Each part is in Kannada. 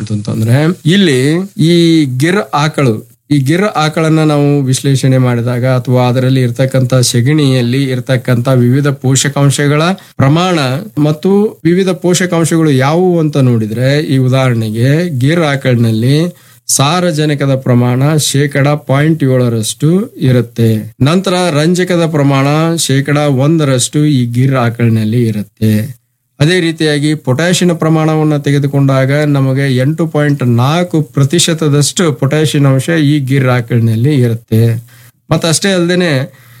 ಅಂತಂತಂದ್ರೆ ಇಲ್ಲಿ ಈ ಗಿರ್ ಆಕಳು ಈ ಗಿರ್ ಆಕಳನ್ನ ನಾವು ವಿಶ್ಲೇಷಣೆ ಮಾಡಿದಾಗ ಅಥವಾ ಅದರಲ್ಲಿ ಇರ್ತಕ್ಕಂತ ಸೆಗಣಿಯಲ್ಲಿ ಇರ್ತಕ್ಕಂತ ವಿವಿಧ ಪೋಷಕಾಂಶಗಳ ಪ್ರಮಾಣ ಮತ್ತು ವಿವಿಧ ಪೋಷಕಾಂಶಗಳು ಯಾವುವು ಅಂತ ನೋಡಿದ್ರೆ ಈ ಉದಾಹರಣೆಗೆ ಗಿರ್ ಆಕಳಿನಲ್ಲಿ ಸಾರಜನಕದ ಪ್ರಮಾಣ ಶೇಕಡ ಪಾಯಿಂಟ್ ಏಳರಷ್ಟು ಇರುತ್ತೆ ನಂತರ ರಂಜಕದ ಪ್ರಮಾಣ ಶೇಕಡ ಒಂದರಷ್ಟು ಈ ಗಿರ್ ಆಕಳಿನಲ್ಲಿ ಇರುತ್ತೆ ಅದೇ ರೀತಿಯಾಗಿ ಪೊಟ್ಯಾಷಿಯನ್ ಪ್ರಮಾಣವನ್ನು ತೆಗೆದುಕೊಂಡಾಗ ನಮಗೆ ಎಂಟು ಪಾಯಿಂಟ್ ನಾಲ್ಕು ಪ್ರತಿಶತದಷ್ಟು ಪೊಟ್ಯಾಷಿಯನ್ ಅಂಶ ಈ ಗಿರ್ ಆಕಳಿನಲ್ಲಿ ಇರುತ್ತೆ ಮತ್ತಷ್ಟೇ ಅಲ್ಲದೆ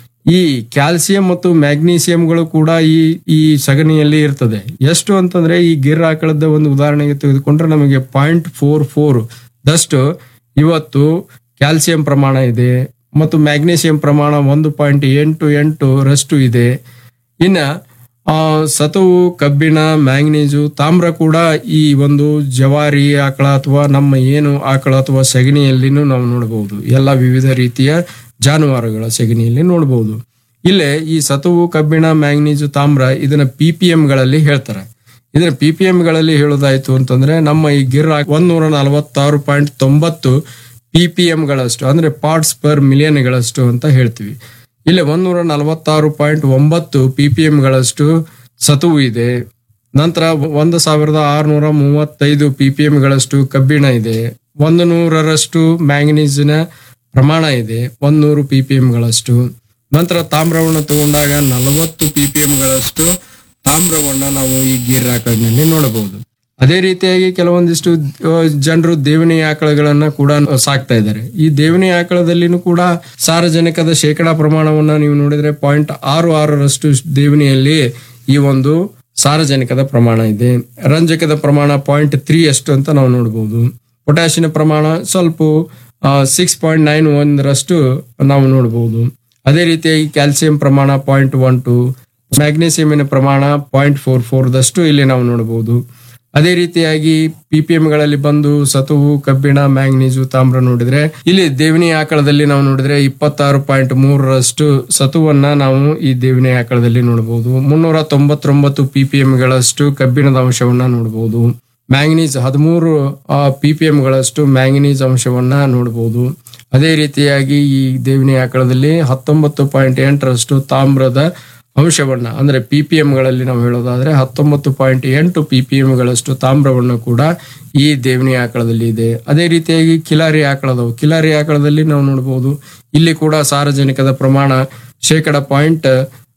ಈ ಕ್ಯಾಲ್ಸಿಯಂ ಮತ್ತು ಮ್ಯಾಗ್ನೀಸಿಯಂಗಳು ಕೂಡ ಈ ಈ ಸಗಣಿಯಲ್ಲಿ ಇರ್ತದೆ ಎಷ್ಟು ಅಂತಂದ್ರೆ ಈ ಗಿರ್ ಆಕಳದ ಒಂದು ಉದಾಹರಣೆಗೆ ತೆಗೆದುಕೊಂಡ್ರೆ ನಮಗೆ ಪಾಯಿಂಟ್ ಫೋರ್ ಫೋರ್ ದಷ್ಟು ಇವತ್ತು ಕ್ಯಾಲ್ಸಿಯಂ ಪ್ರಮಾಣ ಇದೆ ಮತ್ತು ಮ್ಯಾಗ್ನೀಸಿಯಂ ಪ್ರಮಾಣ ಒಂದು ಪಾಯಿಂಟ್ ಎಂಟು ಎಂಟು ರಷ್ಟು ಇದೆ ಇನ್ನ ಆ, ಸತುವು ಕಬ್ಬಿಣ ಮ್ಯಾಂಗನೀಸು ತಾಮ್ರ ಕೂಡ ಈ ಒಂದು ಜವಾರಿ ಆಕಳ ಅಥವಾ ನಮ್ಮ ಏನು ಆಕಳ ಅಥವಾ ಸಗಣಿಯಲ್ಲಿನೂ ನಾವು ನೋಡಬಹುದು ಎಲ್ಲ ವಿವಿಧ ರೀತಿಯ ಜಾನುವಾರುಗಳ ಸಗಣಿಯಲ್ಲಿ ನೋಡಬಹುದು ಇಲ್ಲೇ ಈ ಸತುವು ಕಬ್ಬಿಣ ಮ್ಯಾಂಗನೀಸು ತಾಮ್ರ ಇದನ್ನ ಪಿ ಪಿ ಗಳಲ್ಲಿ ಹೇಳ್ತಾರೆ ಇದನ್ನ ಪಿ ಪಿ ಗಳಲ್ಲಿ ಹೇಳೋದಾಯ್ತು ಅಂತಂದ್ರೆ ನಮ್ಮ ಈ ಗಿರ್ ಒಂದೂರ ನಲವತ್ತಾರು ಪಾಯಿಂಟ್ ತೊಂಬತ್ತು ಪಿ ಪಿ ಗಳಷ್ಟು ಅಂದ್ರೆ ಪಾರ್ಟ್ಸ್ ಪರ್ ಮಿಲಿಯನ್ ಗಳಷ್ಟು ಅಂತ ಹೇಳ್ತೀವಿ ಇಲ್ಲಿ ಒಂದೂರ ನಲವತ್ತಾರು ಪಾಯಿಂಟ್ ಒಂಬತ್ತು ಪಿ ಪಿ ಗಳಷ್ಟು ಸತುವು ಇದೆ ನಂತರ ಒಂದು ಸಾವಿರದ ಆರುನೂರ ಮೂವತ್ತೈದು ಪಿ ಪಿ ಗಳಷ್ಟು ಕಬ್ಬಿಣ ಇದೆ ಒಂದು ನೂರರಷ್ಟು ಮ್ಯಾಂಗನೀಸಿನ ಪ್ರಮಾಣ ಇದೆ ಒಂದ್ ನೂರು ಪಿ ಪಿ ಗಳಷ್ಟು ನಂತರ ತಾಮ್ರವನ್ನು ತಗೊಂಡಾಗ ನಲವತ್ತು ಪಿ ಪಿ ಗಳಷ್ಟು ತಾಮ್ರವನ್ನ ನಾವು ಈ ಗೀರ್ ಆಕಳಿನಲ್ಲಿ ನೋಡಬಹುದು ಅದೇ ರೀತಿಯಾಗಿ ಕೆಲವೊಂದಿಷ್ಟು ಜನರು ದೇವನಿ ಆಕಳಗಳನ್ನ ಕೂಡ ಸಾಕ್ತಾ ಇದ್ದಾರೆ ಈ ದೇವನಿ ಆಕಳದಲ್ಲಿನೂ ಕೂಡ ಸಾರಜನಕದ ಶೇಕಡಾ ಪ್ರಮಾಣವನ್ನ ನೀವು ನೋಡಿದ್ರೆ ಪಾಯಿಂಟ್ ಆರು ಆರರಷ್ಟು ದೇವನಿಯಲ್ಲಿ ಈ ಒಂದು ಸಾರಜನಕದ ಪ್ರಮಾಣ ಇದೆ ರಂಜಕದ ಪ್ರಮಾಣ ಪಾಯಿಂಟ್ ತ್ರೀ ಅಷ್ಟು ಅಂತ ನಾವು ನೋಡಬಹುದು ಪೊಟ್ಯಾಷಿಯಂ ಪ್ರಮಾಣ ಸ್ವಲ್ಪ ಸಿಕ್ಸ್ ಪಾಯಿಂಟ್ ನೈನ್ ಒಂದರಷ್ಟು ನಾವು ನೋಡಬಹುದು ಅದೇ ರೀತಿಯಾಗಿ ಕ್ಯಾಲ್ಸಿಯಂ ಪ್ರಮಾಣ ಪಾಯಿಂಟ್ ಒನ್ ಟು ಮ್ಯಾಗ್ನೀಸಿಯಮಿನ ಪ್ರಮಾಣ ಪಾಯಿಂಟ್ ಫೋರ್ ಫೋರ್ ದಷ್ಟು ಇಲ್ಲಿ ನಾವು ನೋಡಬಹುದು ಅದೇ ರೀತಿಯಾಗಿ ಪಿ ಪಿ ಗಳಲ್ಲಿ ಬಂದು ಸತುವು ಕಬ್ಬಿಣ ಮ್ಯಾಂಗನೀಸು ತಾಮ್ರ ನೋಡಿದ್ರೆ ಇಲ್ಲಿ ದೇವಿನಿ ಆಕಳದಲ್ಲಿ ನಾವು ನೋಡಿದ್ರೆ ಇಪ್ಪತ್ತಾರು ಪಾಯಿಂಟ್ ಮೂರರಷ್ಟು ಸತುವನ್ನ ನಾವು ಈ ದೇವಿನಿ ಆಕಳದಲ್ಲಿ ನೋಡಬಹುದು ಮುನ್ನೂರ ತೊಂಬತ್ತೊಂಬತ್ತು ಪಿ ಪಿ ಗಳಷ್ಟು ಕಬ್ಬಿಣದ ಅಂಶವನ್ನ ನೋಡಬಹುದು ಮ್ಯಾಂಗನೀಸ್ ಹದಿಮೂರು ಪಿ ಪಿ ಗಳಷ್ಟು ಮ್ಯಾಂಗನೀಸ್ ಅಂಶವನ್ನ ನೋಡಬಹುದು ಅದೇ ರೀತಿಯಾಗಿ ಈ ದೇವಿನಿ ಆಕಳದಲ್ಲಿ ಹತ್ತೊಂಬತ್ತು ಪಾಯಿಂಟ್ ಎಂಟರಷ್ಟು ತಾಮ್ರದ ಅಂಶವನ್ನ ಅಂದ್ರೆ ಪಿ ಪಿ ಗಳಲ್ಲಿ ನಾವು ಹೇಳೋದಾದ್ರೆ ಹತ್ತೊಂಬತ್ತು ಪಾಯಿಂಟ್ ಎಂಟು ಪಿ ಪಿ ಗಳಷ್ಟು ತಾಮ್ರವನ್ನು ಕೂಡ ಈ ದೇವನಿ ಆಕಳದಲ್ಲಿ ಇದೆ ಅದೇ ರೀತಿಯಾಗಿ ಕಿಲಾರಿ ಆಕಳದವು ಕಿಲಾರಿ ಆಕಳದಲ್ಲಿ ನಾವು ನೋಡಬಹುದು ಇಲ್ಲಿ ಕೂಡ ಸಾರಜನಕದ ಪ್ರಮಾಣ ಶೇಕಡ ಪಾಯಿಂಟ್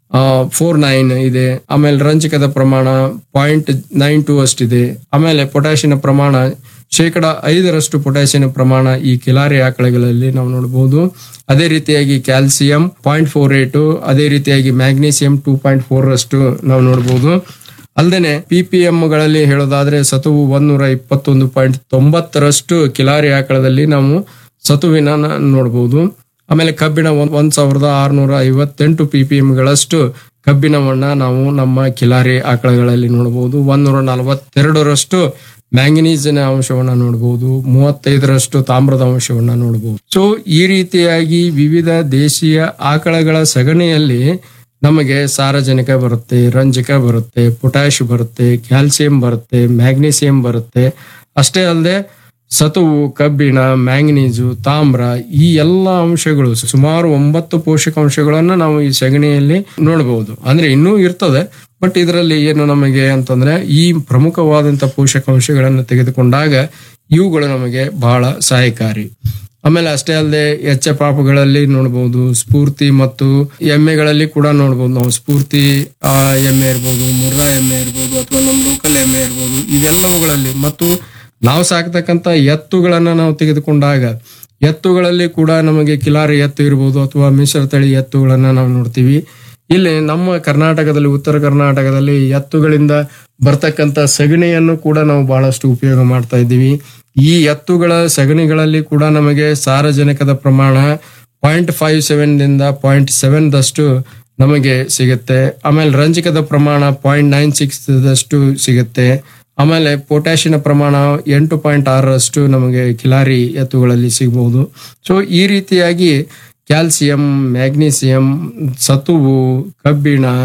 ಫೋರ್ ನೈನ್ ಇದೆ ಆಮೇಲೆ ರಂಜಕದ ಪ್ರಮಾಣ ಪಾಯಿಂಟ್ ನೈನ್ ಟು ಅಷ್ಟಿದೆ ಆಮೇಲೆ ಪೊಟ್ಯಾಷಿಯಂ ಪ್ರಮಾಣ ಶೇಕಡ ಐದರಷ್ಟು ಪೊಟ್ಯಾಷಿಯಂ ಪ್ರಮಾಣ ಈ ಕಿಲಾರಿ ಆಕಳಗಳಲ್ಲಿ ನಾವು ನೋಡಬಹುದು ಅದೇ ರೀತಿಯಾಗಿ ಕ್ಯಾಲ್ಸಿಯಂ ಪಾಯಿಂಟ್ ಫೋರ್ ಏಟು ಅದೇ ರೀತಿಯಾಗಿ ಮ್ಯಾಗ್ನೀಸಿಯಂ ಟೂ ಪಾಯಿಂಟ್ ಫೋರ್ ಅಷ್ಟು ನಾವು ನೋಡಬಹುದು ಅಲ್ಲದೆ ಪಿ ಪಿ ಗಳಲ್ಲಿ ಹೇಳೋದಾದ್ರೆ ಸತುವು ಒಂದೂರ ಇಪ್ಪತ್ತೊಂದು ಪಾಯಿಂಟ್ ತೊಂಬತ್ತರಷ್ಟು ಕಿಲಾರಿ ಆಕಳದಲ್ಲಿ ನಾವು ಸತುವಿನ ನೋಡಬಹುದು ಆಮೇಲೆ ಕಬ್ಬಿಣ ಒಂದ್ ಒಂದ್ ಸಾವಿರದ ಆರುನೂರ ಐವತ್ತೆಂಟು ಪಿ ಪಿ ಗಳಷ್ಟು ಕಬ್ಬಿಣವನ್ನ ನಾವು ನಮ್ಮ ಕಿಲಾರಿ ಆಕಳಗಳಲ್ಲಿ ನೋಡಬಹುದು ಒಂದೂರ ನಲವತ್ತೆರಡರಷ್ಟು ಮ್ಯಾಂಗನೀಸಿನ ಅಂಶವನ್ನ ನೋಡಬಹುದು ಮೂವತ್ತೈದರಷ್ಟು ತಾಮ್ರದ ಅಂಶವನ್ನ ನೋಡಬಹುದು ಸೊ ಈ ರೀತಿಯಾಗಿ ವಿವಿಧ ದೇಶೀಯ ಆಕಳಗಳ ಸಗಣಿಯಲ್ಲಿ ನಮಗೆ ಸಾರಜನಕ ಬರುತ್ತೆ ರಂಜಕ ಬರುತ್ತೆ ಪೊಟ್ಯಾಶ್ ಬರುತ್ತೆ ಕ್ಯಾಲ್ಸಿಯಂ ಬರುತ್ತೆ ಮ್ಯಾಗ್ನೀಸಿಯಂ ಬರುತ್ತೆ ಅಷ್ಟೇ ಅಲ್ಲದೆ ಸತುವು ಕಬ್ಬಿಣ ಮ್ಯಾಂಗನೀಸು ತಾಮ್ರ ಈ ಎಲ್ಲ ಅಂಶಗಳು ಸುಮಾರು ಒಂಬತ್ತು ಪೋಷಕಾಂಶಗಳನ್ನ ನಾವು ಈ ಸಗಣಿಯಲ್ಲಿ ನೋಡಬಹುದು ಅಂದ್ರೆ ಇನ್ನೂ ಇರ್ತದೆ ಬಟ್ ಇದರಲ್ಲಿ ಏನು ನಮಗೆ ಅಂತಂದ್ರೆ ಈ ಪ್ರಮುಖವಾದಂತ ಪೋಷಕಾಂಶಗಳನ್ನು ತೆಗೆದುಕೊಂಡಾಗ ಇವುಗಳು ನಮಗೆ ಬಹಳ ಸಹಾಯಕಾರಿ ಆಮೇಲೆ ಅಷ್ಟೇ ಅಲ್ಲದೆ ಎಚ್ಚ ಪಾಪಗಳಲ್ಲಿ ನೋಡಬಹುದು ಸ್ಫೂರ್ತಿ ಮತ್ತು ಎಮ್ಮೆಗಳಲ್ಲಿ ಕೂಡ ನೋಡಬಹುದು ನಾವು ಸ್ಫೂರ್ತಿ ಆ, ಎಮ್ಮೆ ಇರ್ಬೋದು ಮುರ್ರಾ ಎಮ್ಮೆ ಇರ್ಬೋದು ಅಥವಾ ನಮ್ಮ ಲೋಕಲ್ ಎಮ್ಮೆ ಇರ್ಬೋದು ಇವೆಲ್ಲವುಗಳಲ್ಲಿ ಮತ್ತು ನಾವು ಸಾಕ್ತಕ್ಕಂತ ಎತ್ತುಗಳನ್ನ ನಾವು ತೆಗೆದುಕೊಂಡಾಗ ಎತ್ತುಗಳಲ್ಲಿ ಕೂಡ ನಮಗೆ ಕಿಲಾರಿ ಎತ್ತು ಇರ್ಬೋದು ಅಥವಾ ಮಿಶ್ರ ತಳಿ ಎತ್ತುಗಳನ್ನ ನಾವು ನೋಡ್ತೀವಿ ಇಲ್ಲಿ ನಮ್ಮ ಕರ್ನಾಟಕದಲ್ಲಿ ಉತ್ತರ ಕರ್ನಾಟಕದಲ್ಲಿ ಎತ್ತುಗಳಿಂದ ಬರ್ತಕ್ಕಂತ ಸಗಣಿಯನ್ನು ಕೂಡ ನಾವು ಬಹಳಷ್ಟು ಉಪಯೋಗ ಮಾಡ್ತಾ ಇದ್ದೀವಿ ಈ ಎತ್ತುಗಳ ಸಗಣಿಗಳಲ್ಲಿ ಕೂಡ ನಮಗೆ ಸಾರಜನಕದ ಪ್ರಮಾಣ ಪಾಯಿಂಟ್ ಫೈವ್ ಸೆವೆನ್ ದಿಂದ ಪಾಯಿಂಟ್ ಸೆವೆನ್ ದಷ್ಟು ನಮಗೆ ಸಿಗುತ್ತೆ ಆಮೇಲೆ ರಂಜಕದ ಪ್ರಮಾಣ ಪಾಯಿಂಟ್ ನೈನ್ ಸಿಕ್ಸ್ ದಷ್ಟು ಸಿಗುತ್ತೆ ಆಮೇಲೆ ಪೊಟ್ಯಾಷಿಯಂ ಪ್ರಮಾಣ ಎಂಟು ಪಾಯಿಂಟ್ ಆರರಷ್ಟು ನಮಗೆ ಕಿಲಾರಿ ಎತ್ತುಗಳಲ್ಲಿ ಸಿಗಬಹುದು ಸೊ ಈ ರೀತಿಯಾಗಿ ಕ್ಯಾಲ್ಸಿಯಂ ಮ್ಯಾಗ್ನೀಸಿಯಂ ಸತುವು ಕಬ್ಬಿಣ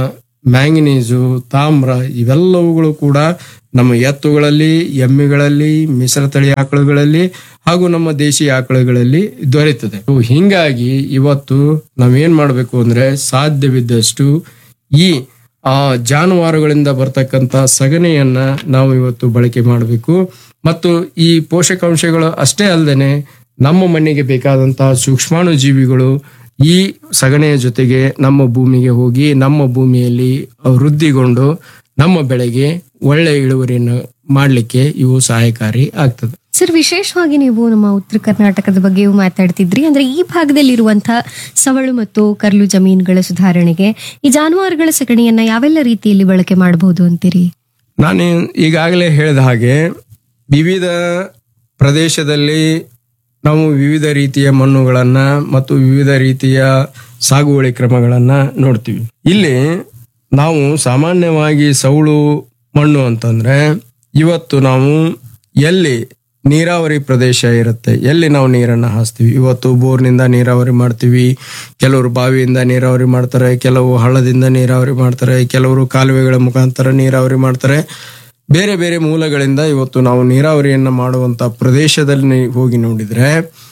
ಮ್ಯಾಂಗನೀಸು ತಾಮ್ರ ಇವೆಲ್ಲವುಗಳು ಕೂಡ ನಮ್ಮ ಎತ್ತುಗಳಲ್ಲಿ ಎಮ್ಮೆಗಳಲ್ಲಿ ಮಿಶ್ರತಳಿ ಆಕಳುಗಳಲ್ಲಿ ಹಾಗೂ ನಮ್ಮ ದೇಶಿ ಆಕಳುಗಳಲ್ಲಿ ದೊರೆಯುತ್ತದೆ ಸೊ ಹಿಂಗಾಗಿ ಇವತ್ತು ನಾವೇನ್ ಮಾಡಬೇಕು ಅಂದ್ರೆ ಸಾಧ್ಯವಿದ್ದಷ್ಟು ಈ ಆ ಜಾನುವಾರುಗಳಿಂದ ಬರ್ತಕ್ಕಂಥ ಸಗಣಿಯನ್ನ ನಾವು ಇವತ್ತು ಬಳಕೆ ಮಾಡಬೇಕು ಮತ್ತು ಈ ಪೋಷಕಾಂಶಗಳು ಅಷ್ಟೇ ಅಲ್ಲದೆ ನಮ್ಮ ಮಣ್ಣಿಗೆ ಬೇಕಾದಂತಹ ಸೂಕ್ಷ್ಮಾಣು ಜೀವಿಗಳು ಈ ಸಗಣಿಯ ಜೊತೆಗೆ ನಮ್ಮ ಭೂಮಿಗೆ ಹೋಗಿ ನಮ್ಮ ಭೂಮಿಯಲ್ಲಿ ವೃದ್ಧಿಗೊಂಡು ನಮ್ಮ ಬೆಳೆಗೆ ಒಳ್ಳೆ ಇಳುವರಿಯನ್ನು ಮಾಡಲಿಕ್ಕೆ ಇವು ಸಹಾಯಕಾರಿ ಆಗ್ತದೆ ಸರ್ ವಿಶೇಷವಾಗಿ ನೀವು ನಮ್ಮ ಉತ್ತರ ಕರ್ನಾಟಕದ ಬಗ್ಗೆಯೂ ಮಾತಾಡ್ತಿದ್ರಿ ಅಂದ್ರೆ ಈ ಭಾಗದಲ್ಲಿರುವಂತಹ ಸವಳು ಮತ್ತು ಕರ್ಲು ಜಮೀನುಗಳ ಸುಧಾರಣೆಗೆ ಈ ಜಾನುವಾರುಗಳ ಸಗಣಿಯನ್ನ ಯಾವೆಲ್ಲ ರೀತಿಯಲ್ಲಿ ಬಳಕೆ ಮಾಡಬಹುದು ಅಂತೀರಿ ನಾನು ಈಗಾಗಲೇ ಹೇಳಿದ ಹಾಗೆ ವಿವಿಧ ಪ್ರದೇಶದಲ್ಲಿ ನಾವು ವಿವಿಧ ರೀತಿಯ ಮಣ್ಣುಗಳನ್ನ ಮತ್ತು ವಿವಿಧ ರೀತಿಯ ಸಾಗುವಳಿ ಕ್ರಮಗಳನ್ನ ನೋಡ್ತೀವಿ ಇಲ್ಲಿ ನಾವು ಸಾಮಾನ್ಯವಾಗಿ ಸೌಳು ಮಣ್ಣು ಅಂತಂದ್ರೆ ಇವತ್ತು ನಾವು ಎಲ್ಲಿ ನೀರಾವರಿ ಪ್ರದೇಶ ಇರುತ್ತೆ ಎಲ್ಲಿ ನಾವು ನೀರನ್ನು ಹಾಸ್ತೀವಿ ಇವತ್ತು ಬೋರ್ನಿಂದ ನೀರಾವರಿ ಮಾಡ್ತೀವಿ ಕೆಲವರು ಬಾವಿಯಿಂದ ನೀರಾವರಿ ಮಾಡ್ತಾರೆ ಕೆಲವು ಹಳ್ಳದಿಂದ ನೀರಾವರಿ ಮಾಡ್ತಾರೆ ಕೆಲವರು ಕಾಲುವೆಗಳ ಮುಖಾಂತರ ನೀರಾವರಿ ಮಾಡ್ತಾರೆ ಬೇರೆ ಬೇರೆ ಮೂಲಗಳಿಂದ ಇವತ್ತು ನಾವು ನೀರಾವರಿಯನ್ನ ಮಾಡುವಂತ ಪ್ರದೇಶದಲ್ಲಿ ಹೋಗಿ ನೋಡಿದ್ರೆ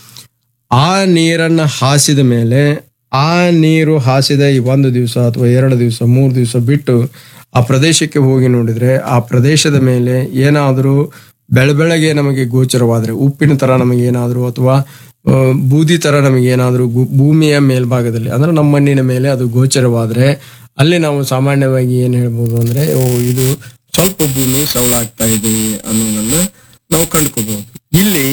ಆ ನೀರನ್ನ ಹಾಸಿದ ಮೇಲೆ ಆ ನೀರು ಹಾಸಿದ ಈ ಒಂದು ದಿವಸ ಅಥವಾ ಎರಡು ದಿವಸ ಮೂರು ದಿವಸ ಬಿಟ್ಟು ಆ ಪ್ರದೇಶಕ್ಕೆ ಹೋಗಿ ನೋಡಿದ್ರೆ ಆ ಪ್ರದೇಶದ ಮೇಲೆ ಏನಾದರೂ ಬೆಳಬೆಳಗ್ಗೆ ನಮಗೆ ಗೋಚರವಾದ್ರೆ ಉಪ್ಪಿನ ತರ ನಮಗೆ ಏನಾದರೂ ಅಥವಾ ಆ, ಬೂದಿ ತರ ನಮಗೆ ಏನಾದರೂ ಭೂಮಿಯ ಮೇಲ್ಭಾಗದಲ್ಲಿ ಅಂದ್ರೆ ನಮ್ಮ ಮಣ್ಣಿನ ಮೇಲೆ ಅದು ಗೋಚರವಾದ್ರೆ ಅಲ್ಲಿ ನಾವು ಸಾಮಾನ್ಯವಾಗಿ ಏನ್ ಹೇಳ್ಬೋದು ಅಂದ್ರೆ ಓ ಇದು ಸ್ವಲ್ಪ ಭೂಮಿ ಸವಳಾಗ್ತಾ ಇದೆ ಅನ್ನೋದನ್ನ ನಾವು ಕಂಡುಕೋಬಹುದು ಇಲ್ಲಿ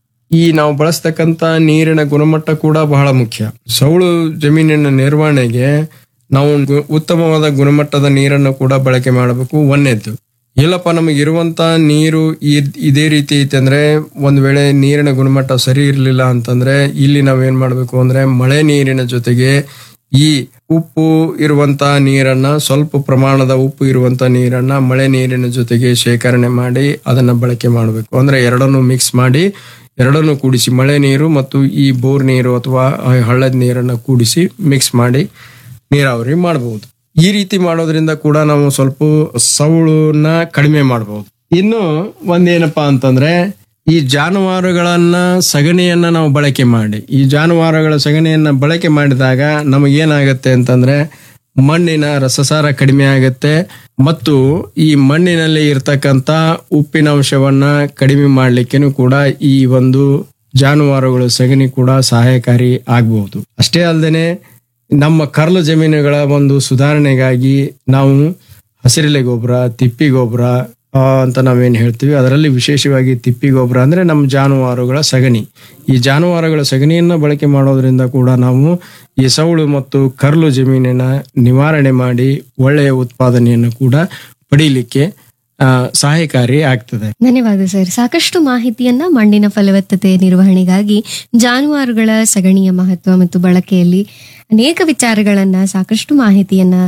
ಈ ನಾವು ಬಳಸ್ತಕ್ಕಂತ ನೀರಿನ ಗುಣಮಟ್ಟ ಕೂಡ ಬಹಳ ಮುಖ್ಯ ಸೌಳು ಜಮೀನಿನ ನಿರ್ವಹಣೆಗೆ ನಾವು ಗು- ಉತ್ತಮವಾದ ಗುಣಮಟ್ಟದ ನೀರನ್ನು ಕೂಡ ಬಳಕೆ ಮಾಡಬೇಕು ಒಂದನೇದ್ದು ಇಲ್ಲಪ್ಪ ನಮಗಿರುವಂತ ನೀರು ಇದ್- ಇದೇ ರೀತಿ ಐತೆ ಅಂದ್ರೆ ಒಂದ್ ವೇಳೆ ನೀರಿನ ಗುಣಮಟ್ಟ ಸರಿ ಇರಲಿಲ್ಲ ಅಂತಂದ್ರೆ ಇಲ್ಲಿ ನಾವೇನ್ ಮಾಡ್ಬೇಕು ಅಂದ್ರೆ ಮಳೆ ನೀರಿನ ಜೊತೆಗೆ ಈ ಉಪ್ಪು ಇರುವಂತ ನೀರನ್ನ ಸ್ವಲ್ಪ ಪ್ರಮಾಣದ ಉಪ್ಪು ಇರುವಂತ ನೀರನ್ನ ಮಳೆ ನೀರಿನ ಜೊತೆಗೆ ಶೇಖರಣೆ ಮಾಡಿ ಅದನ್ನ ಬಳಕೆ ಮಾಡಬೇಕು ಅಂದ್ರೆ ಎರಡನ್ನು ಮಿಕ್ಸ್ ಮಾಡಿ ಎರಡನ್ನು ಕೂಡಿಸಿ ಮಳೆ ನೀರು ಮತ್ತು ಈ ಬೋರ್ ನೀರು ಅಥವಾ ಆ ಹಳ್ಳದ ನೀರನ್ನ ಕೂಡಿಸಿ ಮಿಕ್ಸ್ ಮಾಡಿ ನೀರಾವರಿ ಮಾಡಬಹುದು ಈ ರೀತಿ ಮಾಡೋದ್ರಿಂದ ಕೂಡ ನಾವು ಸ್ವಲ್ಪ ಸೌಳನ್ನ ಕಡಿಮೆ ಮಾಡಬಹುದು ಇನ್ನು ಒಂದೇನಪ್ಪಾ ಅಂತಂದ್ರೆ ಈ ಜಾನುವಾರುಗಳನ್ನ ಸಗಣಿಯನ್ನ ನಾವು ಬಳಕೆ ಮಾಡಿ ಈ ಜಾನುವಾರುಗಳ ಸಗಣಿಯನ್ನ ಬಳಕೆ ಮಾಡಿದಾಗ ನಮಗೇನಾಗತ್ತೆ ಅಂತಂದ್ರೆ ಮಣ್ಣಿನ ರಸಸಾರ ಕಡಿಮೆ ಆಗುತ್ತೆ ಮತ್ತು ಈ ಮಣ್ಣಿನಲ್ಲಿ ಇರ್ತಕ್ಕಂತ ಉಪ್ಪಿನ ಅಂಶವನ್ನ ಕಡಿಮೆ ಮಾಡ್ಲಿಕ್ಕೇನು ಕೂಡ ಈ ಒಂದು ಜಾನುವಾರುಗಳ ಸಗಣಿ ಕೂಡ ಸಹಾಯಕಾರಿ ಆಗಬಹುದು ಅಷ್ಟೇ ಅಲ್ಲದೆ ನಮ್ಮ ಕರ್ಲು ಜಮೀನುಗಳ ಒಂದು ಸುಧಾರಣೆಗಾಗಿ ನಾವು ಹಸಿರೆಲೆ ಗೊಬ್ಬರ ತಿಪ್ಪಿ ಗೊಬ್ಬರ ಆ, ಅಂತ ನಾವೇನ್ ಹೇಳ್ತೀವಿ ಅದರಲ್ಲಿ ವಿಶೇಷವಾಗಿ ತಿಪ್ಪಿ ಗೊಬ್ಬರ ಅಂದ್ರೆ ನಮ್ಮ ಜಾನುವಾರುಗಳ ಸಗಣಿ ಈ ಜಾನುವಾರುಗಳ ಸಗಣಿಯನ್ನ ಬಳಕೆ ಮಾಡೋದ್ರಿಂದ ಕೂಡ ನಾವು ಈ ಸೌಳು ಮತ್ತು ಕರ್ಲು ಜಮೀನಿನ ನಿವಾರಣೆ ಮಾಡಿ ಒಳ್ಳೆಯ ಉತ್ಪಾದನೆಯನ್ನು ಕೂಡ ಪಡೀಲಿಕ್ಕೆ ಆ, ಸಹಾಯಕಾರಿ ಆಗ್ತದೆ ಧನ್ಯವಾದ ಸರ್ ಸಾಕಷ್ಟು ಮಾಹಿತಿಯನ್ನ ಮಣ್ಣಿನ ಫಲವತ್ತತೆ ನಿರ್ವಹಣೆಗಾಗಿ ಜಾನುವಾರುಗಳ ಸಗಣಿಯ ಮಹತ್ವ ಮತ್ತು ಬಳಕೆಯಲ್ಲಿ ಅನೇಕ ವಿಚಾರಗಳನ್ನ ಸಾಕಷ್ಟು ಮಾಹಿತಿಯನ್ನ